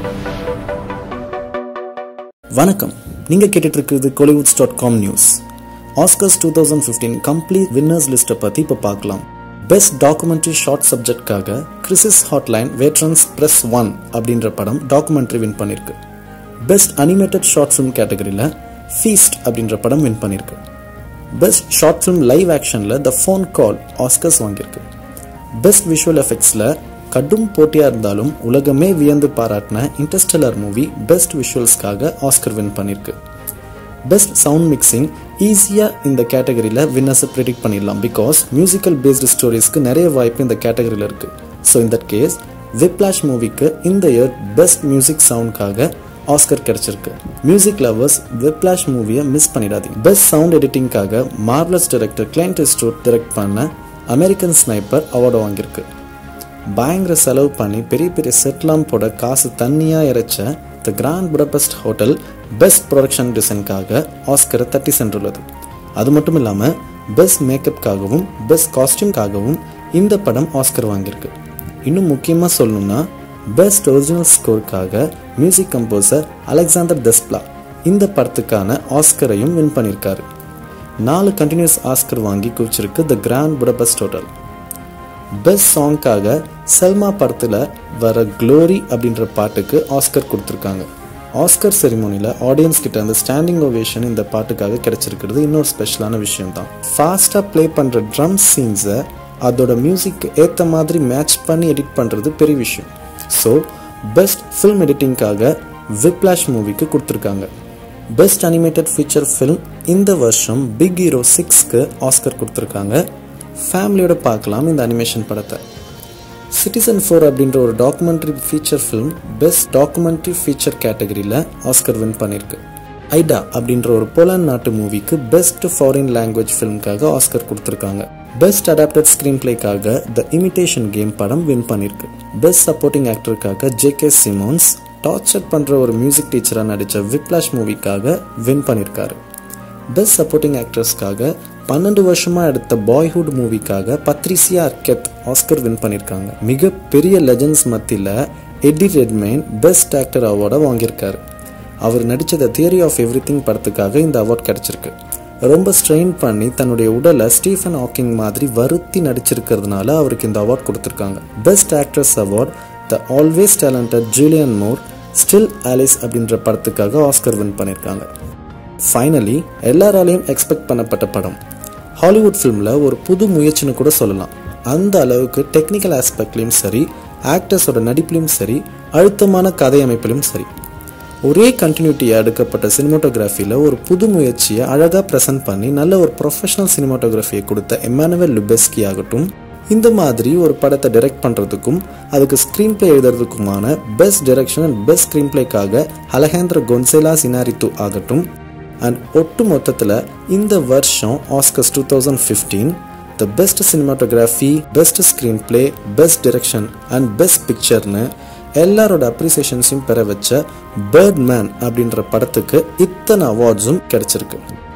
வணக்கம் நீங்க கேட்டுட்டு இருக்கிறது Kollywoods dot com news Oscars two thousand fifteen complete winners லிஸ்ட்டை பற்றி இப்போ பார்க்கலாம் பெஸ்ட் டாக்குமெண்ட்ரி ஷார்ட் சப்ஜெக்ட்காக crisis hotline veterans press one அப்படின்ற படம் டாக்குமெண்ட்ரி வின் பண்ணியிருக்கு பெஸ்ட் அனிமேட்டட் ஷார்ட் ஃபிலிம் கேட்டகரியில் ஃபீஸ்ட் அப்படின்ற படம் வின் பண்ணியிருக்கு பெஸ்ட் ஷார்ட் ஃபிலிம் லைவ் ஆக்ஷனில் த ஃபோன் கால் ஆஸ்கர்ஸ் வாங்கியிருக்கு பெஸ்ட் விஷுவல் எஃபெக்ட்ஸில் கடும் போட்டியாக இருந்தாலும் உலகமே வியந்து பாராட்டின இன்டர்ஸ்டெல்லர் மூவி பெஸ்ட் விஷுவல்ஸ்க்காக ஆஸ்கர் வின் பண்ணியிருக்கு பெஸ்ட் சவுண்ட் மிக்சிங் ஈஸியாக இந்த கேட்டகரியில் வின்னர்ஸை ப்ரிடிக்ட் பண்ணிடலாம் பிகாஸ் மியூசிக்கல் பேஸ்டு ஸ்டோரிஸ்க்கு நிறைய வாய்ப்பு இந்த கேட்டகரியில் இருக்குது ஸோ இந்த கேஸ் விப்ளாஷ் மூவிக்கு இந்த இயர் பெஸ்ட் மியூசிக் சவுண்ட்காக ஆஸ்கர் கிடைச்சிருக்கு மியூசிக் லவர்ஸ் விப்ளாஷ் மூவியை மிஸ் பண்ணிடாதீங்க பெஸ்ட் சவுண்ட் எடிட்டிங்காக marvellous director Clint Eastwood direct பண்ண அமெரிக்கன் ஸ்னைப்பர் அவார்டு வாங்கியிருக்கு பயங்கர செலவு பண்ணி பெரிய பெரிய செட்லாம் போட காசு தண்ணியாக இறைச்ச the Grand Budapest Hotel best production டிசைனுக்காக ஆஸ்கரை தட்டி சென்றுள்ளது அது மட்டும் இல்லாமல் பெஸ்ட் மேக்கப்காகவும் பெஸ்ட் காஸ்டியூம்காகவும் இந்த படம் ஆஸ்கர் வாங்கியிருக்கு இன்னும் முக்கியமாக சொல்லணும்னா பெஸ்ட் ஒரிஜினல் ஸ்கோருக்காக மியூசிக் கம்போசர் அலெக்சாண்டர் தெஸ்ப்லா இந்த படத்துக்கான ஆஸ்கரையும் வின் பண்ணியிருக்காரு நாலு கண்டினியூஸ் ஆஸ்கர் வாங்கி குவிச்சிருக்கு the Grand Budapest Hotel best சாங்க்காக செல்மா படத்தில் வர க்ளோரி அப்படின்ற பாட்டுக்கு ஆஸ்கர் கொடுத்துருக்காங்க ஆஸ்கர் செரிமோனியில் ஆடியன்ஸ் கிட்ட அந்த ஸ்டாண்டிங் ஓவேஷன் இந்த பாட்டுக்காக கிடைச்சிருக்கிறது இன்னொரு ஸ்பெஷலான விஷயம் தான் ஃபாஸ்ட்டாக ப்ளே பண்ணுற ட்ரம் சீன்ஸை அதோட மியூசிக் ஏற்ற மாதிரி மேட்ச் பண்ணி எடிட் பண்ணுறது பெரிய விஷயம் ஸோ பெஸ்ட் ஃபில்ம் எடிட்டிங்காக விப்ளாஷ் மூவிக்கு கொடுத்துருக்காங்க பெஸ்ட் அனிமேட்டட் ஃபீச்சர் ஃபில்ம் இந்த வருஷம் பிக் ஹீரோ சிக்ஸ்க்கு ஆஸ்கர் கொடுத்துருக்காங்க ஃபேமிலியோட பார்க்கலாம் இந்த அனிமேஷன் படத்தை சிட்டிசன் ஃபோர் அப்படின்ற ஒரு documentary feature film best documentary feature கேட்டகரியில் ஆஸ்கர் வின் பண்ணியிருக்கு ஐடா அப்படின்ற ஒரு போலாண்ட் நாட்டு மூவிக்கு பெஸ்ட் ஃபாரின் லாங்குவேஜ் ஃபிலிம்காக ஆஸ்கர் கொடுத்துருக்காங்க பெஸ்ட் அடாப்டட் ஸ்க்ரீன் பிளேக்காக த இமிடேஷன் கேம் படம் வின் பண்ணியிருக்கு பெஸ்ட் சப்போர்ட்டிங் ஆக்டருக்காக ஜே கே சிமோன்ஸ் டார்ச்சர் பண்ணுற ஒரு மியூசிக் டீச்சராக நடித்த விப்ளாஷ் மூவிக்காக வின் பண்ணியிருக்காரு பெஸ்ட் சப்போர்ட்டிங் ஆக்ட்ரஸ்க்காக பன்னெண்டு வருஷமா எடுத்த பாய்ஹுட் மூவிக்காக பத்ரிசியா அர்கெத் ஆஸ்கர் வின் பண்ணியிருக்காங்க மிக பெரிய லெஜண்ட்ஸ் மத்தியில் எட்டி ரெட்மைன் பெஸ்ட் ஆக்டர் அவார்டை வாங்கியிருக்காரு அவர் நடித்த the Theory of Everything படத்துக்காக இந்த அவார்ட் கிடைச்சிருக்கு ரொம்ப ஸ்ட்ரெயின் பண்ணி தன்னுடைய உடலை ஸ்டீஃபன் ஹாக்கிங் மாதிரி வருத்தி நடிச்சிருக்கிறதுனால அவருக்கு இந்த அவார்ட் கொடுத்துருக்காங்க best actress award the always talented Julianne Moore Still Alice அப்படின்ற படத்துக்காக ஆஸ்கர் வின் பண்ணியிருக்காங்க ஃபைனலி எல்லாராலையும் எக்ஸ்பெக்ட் பண்ணப்பட்ட படம் ஹாலிவுட் ஃபிலிமில் ஒரு புது முயற்சின்னு கூட சொல்லலாம் அந்த அளவுக்கு டெக்னிக்கல் ஆஸ்பெக்ட்லேயும் சரி ஆக்டர்ஸோட நடிப்புலையும் சரி அழுத்தமான கதை அமைப்பிலும் சரி ஒரே கண்டினியூட்டியாக எடுக்கப்பட்ட சினிமோட்டோகிராஃபியில் ஒரு புது முயற்சியை அழகாக ப்ரெசென்ட் பண்ணி நல்ல ஒரு ப்ரொஃபஷனல் சினிமோட்டோகிராஃபியை கொடுத்த எமானுவல் லுபெஸ்கி ஆகட்டும் இந்த மாதிரி ஒரு படத்தை டைரக்ட் பண்ணுறதுக்கும் அதுக்கு ஸ்க்ரீன் பிளே எழுதுறதுக்குமான best direction and best screen பிளேக்காக அலஹேந்திர கொன்சேலா சினாரித்து ஆகட்டும் அண்ட் ஒட்டு மொத்தத்தில் இந்த வருஷம் Oscars two thousand fifteen the best cinematography best screenplay best direction and best பிக்சர்னு எல்லாரோட அப்ரிசியேஷன்ஸையும் பெற வச்ச பேர்ட் மேன் அப்படின்ற படத்துக்கு இத்தனை அவார்ட்ஸும் கிடைச்சிருக்கு